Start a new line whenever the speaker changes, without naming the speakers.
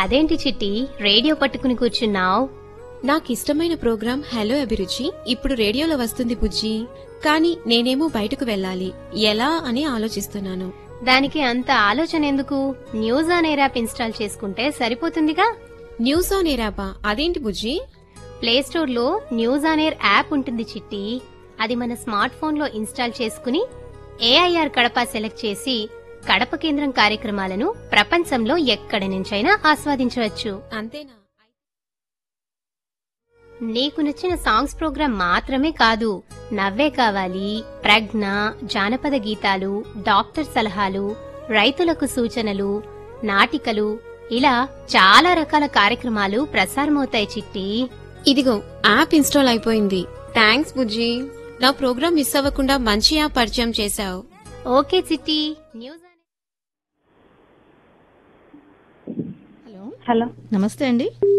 అదేంటి చిట్టి రేడియో పట్టుకుని కూర్చున్నావ్
నాకిష్టమైన ప్రోగ్రాం హలో అభిరుచి ఇప్పుడు రేడియోలో వస్తుంది బుజ్జి కానీ నేనేమో బయటకు వెళ్ళాలి ఎలా అని ఆలోచిస్తున్నాను
దానికి అంత ఆలోచన ఎందుకు news on air app install చేసుకుంటే సరిపోతుందిగా
న్యూస్ ఆన్ ఏరాబా అదేంటి బుజ్జి
ప్లే స్టోర్ లో న్యూస్ ఆన్ ఎయిర్ యాప్ ఉంటుంది చిట్టి అది మన స్మార్ట్ ఫోన్ లో ఇన్స్టాల్ చేసుకుని ఏఐఆర్ కడప సెలెక్ట్ చేసి కడప కేంద్రం కార్యక్రమాలను ప్రపంచంలో ఎక్కడి నుంచైనా ఆస్వాదించవచ్చు
అంతేనా
నీకు నచ్చిన సాంగ్స్ ప్రోగ్రాం మాత్రమే కాదు నవ్వే కావాలి ప్రజ్ఞ జానపద గీతాలు డాక్టర్ సలహాలు రైతులకు సూచనలు నాటికలు ఇలా చాలా రకాల కార్యక్రమాలు ప్రసారమవుతాయి చిట్టి
ఇదిగో యాప్ ఇన్స్టాల్ అయిపోయింది థ్యాంక్స్ బుజ్జి నా ప్రోగ్రాం మిస్ అవ్వకుండా మంచి యాప్ పరిచయం చేశావు
ఓకే చిట్టి న్యూస్
హలో
హలో
నమస్తే అండి